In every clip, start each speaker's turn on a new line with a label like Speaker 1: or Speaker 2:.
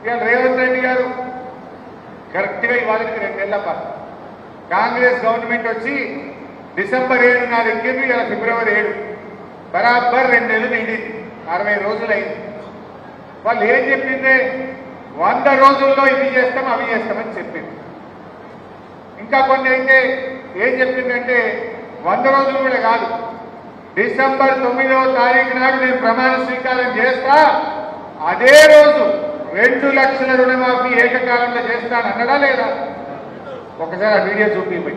Speaker 1: ఇవాళ రేవంత్ రెడ్డి గారు కరెక్ట్గా ఇవాళకి రెండు నెలల పాటు కాంగ్రెస్ గవర్నమెంట్ వచ్చి డిసెంబర్ ఏడు నాడు ఎక్కింది ఇలా ఫిబ్రవరి ఏడు బరాబర్ రెండు నెలలు నిండింది అరవై రోజులు అయింది వాళ్ళు ఏం చెప్పిందే వంద రోజుల్లో ఇది చేస్తాం అవి చేస్తామని చెప్పింది ఇంకా కొన్ని అయితే ఏం చెప్పిందంటే వంద రోజులు కూడా కాదు డిసెంబర్ తొమ్మిదవ తారీఖు నాడు నేను ప్రమాణ స్వీకారం చేస్తా అదే రోజు రెండు లక్షల రుణమాఫీ ఏకకాలంలో చేస్తాను అన్నడా లేదా ఒకసారి ఆ వీడియో చూపించండి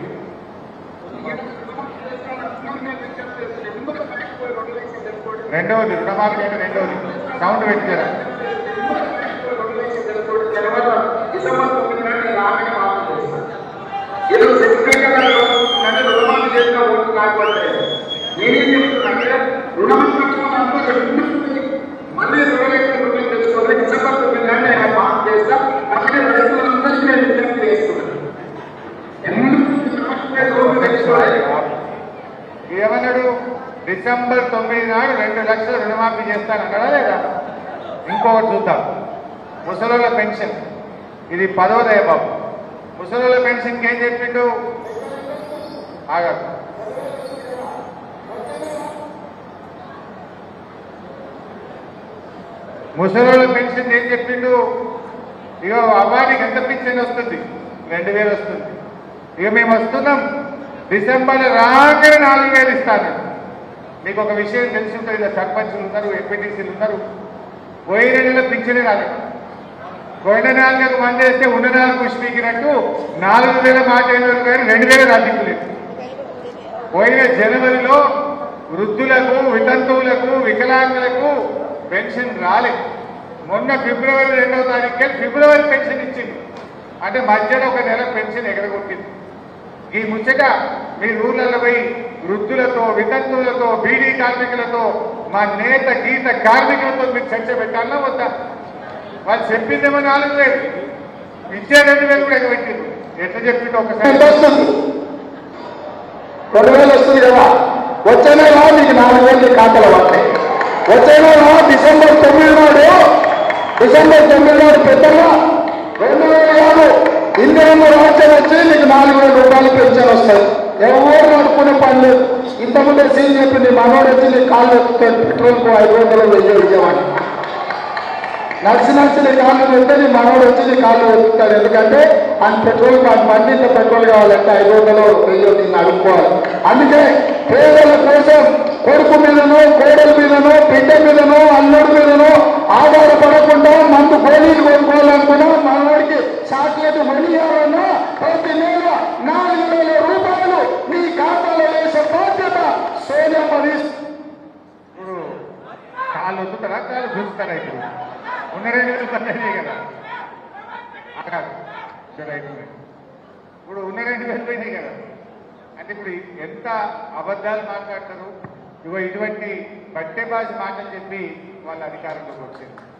Speaker 1: రెండవది రుణమాఫీ అంటే రెండవది సౌండ్ పెట్టారా
Speaker 2: డిసెంబర్ తొమ్మిది నాడు నేను ఆమెను మాఫీ చేస్తాను. ఏదో సెక్రటరీ నన్ను రుణమాఫీ చేసిన ఓటు నాకు పడలేదు. నేనేం చెప్తున్నానంటే రుణమాఫీ కట్టుకున్న అందరూ ఉంటుంది. మళ్ళీ ఇరవై లక్షల రూపాయలు తెచ్చుకోవాలి డిసెంబర్ తొమ్మిది నాడు నేను మాఫీ చేస్తా అక్కడే రైతులందరికీ నేను విజ్ఞప్తి చేస్తున్నాను ఎందుకు లోన్ తెచ్చుకోవాలి
Speaker 1: ఏమన్నాడు డిసెంబర్ తొమ్మిది నాడు రెండు లక్షల రుణమాఫీ చేస్తానన్నాడా లేదా ఇంకొకటి చూద్దాం ముసలోళ్ళ పెన్షన్ ఇది పదవదయ బాబు ముసలోళ్ళ పెన్షన్కి ఏం చెప్పిండు ఆగాడు ముసలోళ్ళ పెన్షన్ ఏం చెప్పిండు ఇగో అవ్వానికి ఎంత పెన్షన్ వస్తుంది రెండు వేలు వస్తుంది ఇక మేము వస్తున్నాం డిసెంబర్ రాగానే నాలుగు వేలు ఇస్తాను మీకు ఒక విషయం తెలిసి ఉంటుంది ఇలా సర్పంచులు ఉన్నారు ఎంపీటీసీలు ఉన్నారు పోయిన నెల పింఛనే రాలేదు పోయిన నాలుగు మంది వేస్తే ఉన్న నాలుగు పుష్పించినట్టు నాలుగు వేల మాట అయినారు కానీ రెండు వేల రాదిక్కులేదు పోయిన జనవరిలో వృద్ధులకు వితంతువులకు వికలాంగులకు పెన్షన్ రాలేదు మొన్న ఫిబ్రవరి రెండవ తారీఖు ఫిబ్రవరి పెన్షన్ ఇచ్చింది అంటే మధ్యలో ఒక నెల పెన్షన్ ఎగరగొట్టింది ఈ ముచ్చట మీ ఊర్లలో పోయి వృద్ధులతో వితంతువులతో బీడీ కార్మికులతో మా నేత గీత కార్మికులతో మీరు చర్చ పెట్టాలన్నా వద్దా వాళ్ళు చెప్పిందేమో నాలుగు వేలు ఇచ్చే రెండు వేలు కూడా ఎగబెట్టింది ఎట్లా చెప్పిండు ఒకసారి
Speaker 3: ఎంత వస్తుంది రెండు వేలు వస్తుంది కదా వచ్చే నెల మీకు నాలుగు వేలు మీ ఖాతాలో పడతాయి వచ్చే నెల డిసెంబర్ తొమ్మిది నాడు డిసెంబర్ తొమ్మిది నాడు పెద్దగా రెండు వేల కాదు ఇందిరమ్మ రాజ్యం వచ్చి మీకు నాలుగు వేల రూపాయలు పెన్షన్ వస్తాయి ఎవరు నడుపుకునే పని లేదు ఇంతకుముందు సీన్ చెప్పింది మనోడు వచ్చి నీ కాళ్ళు ఎత్తుతాడు పెట్రోల్కు ఐదు వందలు వెయ్యి ఇచ్చేవాడు నడిచి నడిచి నీ కాళ్ళు పెడితే నీ మనోడు వచ్చి నీ కాళ్ళు వెతుకుతాడు ఎందుకంటే ఆయన పెట్రోల్ కాదు బండి ఇంత పెట్రోల్ కావాలంటే ఐదు వందలు వెయ్యి నిన్ను అడుక్కోవాలి అందుకే పేదల కోసం కొడుకు మీదనో కోడల మీదనో బిడ్డ మీదనో అల్లుడి మీదనో ఆధారపడకుండా మందు గోళీలు కొనుక్కోవాలనుకున్నా మనవాడికి చాక్లెట్ మనీ ఇవ్వాలన్నా ప్రతి నెల నాలుగు వేల రూపాయలు నీ ఖాతాలో వేసే బాధ్యత సోనియమ్మ తీసుకుంటుంది.
Speaker 1: ఇప్పుడు కాళ్ళు వస్తుంటారా కాళ్ళు చూస్తారా ఇప్పుడు ఉన్న రెండు వేలు పన్నెండే కదా అక్కడ ఇక్కడ అయిపోయింది. ఇప్పుడు ఉన్న రెండు వేలు పోయినాయి కదా అంటే ఇప్పుడు ఎంత అబద్ధాలు మాట్లాడతారు ఇగో ఇటువంటి బట్టే భాష మాటలు చెప్పి వాళ్ళ అధికారంలోకి వచ్చింది